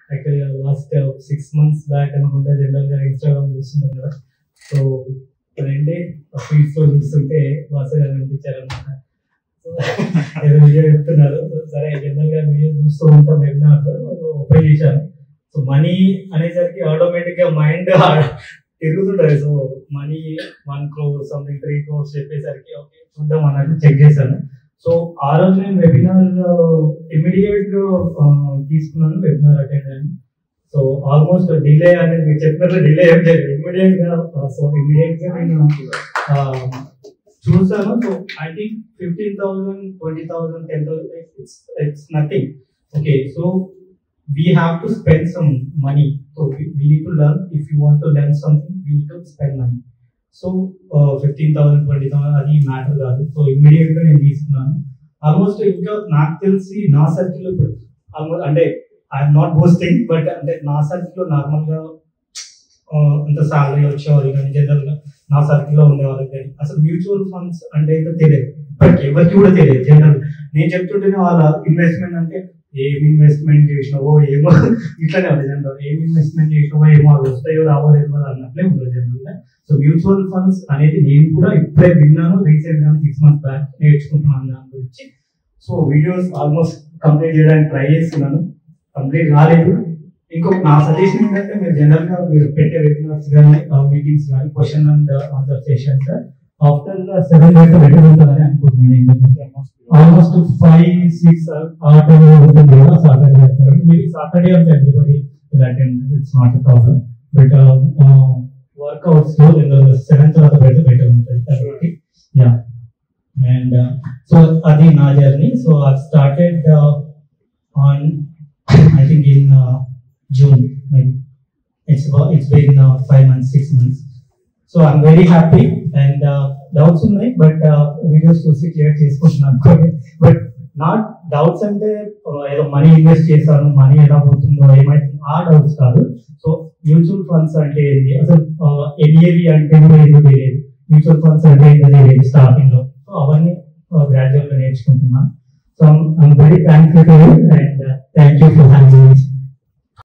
Actually last six months back అనుకుంటే general గా Instagram చూస్తున్నాం కదా సో ఇప్పుడంటే ఫీడ్స్ లో చూస్తుంటే వాసు గారు కనిపించారు అనమాట ఏదో వీడియో చెప్తున్నారు So, సరే జనరల్ గా వీడియో చూస్తూ ఉంటాం వెబినార్ ఓపెన్ చేశాను సో మనీ అనేసరికి ఆటోమేటిక్ గా మైండ్ తిరుగుతుంటది so money one crore something three crores చెప్పేసరికి ఓకే చూద్దాం అన్నట్టు చెక్ చేశాను సో ఆ రోజు నేను వెబినార్ ఇమీడియట్ గా ఆ, తీసుకున్నాను వెబినార్ అటెండ్ అయ్యాను సో ఆల్మోస్ట్ డిలే అనేది మీరు చెప్పినట్లు డిలే ఏం లేదు ఇమీడియట్ గా సో ఇమీడియట్ గా నేను ఆ, చూసాను so I think fifteen thousand twenty thousand ten thousand it's it's nothing okay so we have to spend some money. So we, we need to learn. If you want to learn something, we need to spend money. So fifteen thousand twenty thousand అది matter కాదు so immediate గా నేను తీసుకున్నాను almost ఇంకా నాకు తెలిసి నా circle ఇప్పుడు ఆల్మోస్ట్ అంటే ఐఎమ్ నాట్ బోస్టింగ్ బట్ అంటే నా సర్కిల్ నార్మల్ గా ఆ, అంత సాలరీ వచ్చేవాళ్ళు కానీ జనరల్ గా నా సర్కిల్ లో ఉండేవాళ్ళకి కానీ అసలు మ్యూచువల్ ఫండ్స్ అంటే ఏంటో తెలియదు ఇప్పటికి ఎవరికి కూడా తెలియదు జనరల్ నేను చెప్తుంటేనే వాళ్ళ ఇన్వెస్ట్మెంట్ అంటే ఏం ఇన్వెస్ట్మెంట్ చేసినావో ఏమో ఇట్లానే ఉంటుంది జనరల్ ఏం ఇన్వెస్ట్మెంట్ చేసినావో ఏమో అవి వస్తాయో రావో తెలియదు అన్నట్లే ఉంటుంది జనరల్ గా సో మ్యూచువల్ ఫండ్స్ అనేది నేను కూడా ఇప్పుడే విన్నాను రీసెంట్ గా సిక్స్ మంత్స్ బ్యాక్ నేర్చుకుంటున్నాను దాని గురించి సో వీడియోస్ ఆల్మోస్ట్ కంప్లీట్ చేయడానికి ట్రై చేస్తున్నాను కంప్లీట్ కాలేదు ఇంకొక నా సజెషన్ ఏంటంటే మీరు జనరల్ గా మీరు పెట్టే వెబినార్స్ కానీ మీటింగ్స్ కానీ question and answer sessions after seven days better ఉంటుందని అనుకుంటున్నాను ఆల్మోస్ట్ ఫైవ్ సిక్స్ ఆ టైం ఉంటుంది కదా సాటర్డే చేస్తారు మీరు సాటర్డే అంటే everybody attend it's not problem but workouts లో సెవెన్ తర్వాత పెడితే బెటర్ ఉంటుంది కాబట్టి యా అండ్ సో అది నా journey so I started on I think in June it's it's been five months six months so I'm very happy and doubts ఉన్నాయి but videos చూసి clear చేసుకుంటున్నాను బట్ నాట్ డౌట్స్ అంటే uh, ఏదో money invest చేశాను money ఎలా పోతుందో ఏమైతుందో ఆ డౌట్స్ కాదు సో మ్యూచువల్ ఫండ్స్ అంటే ఏంటి అసలు ఎన్ఏవి అంటే కూడా ఏంటో తెలియదు మ్యూచువల్ ఫండ్స్ అంటే ఏంటో తెలియదు స్టార్టింగ్ లో సో అవన్నీ గ్రాడ్యువల్ గా నేర్చుకుంటున్నాను so I'm very thankful to and thank you for handing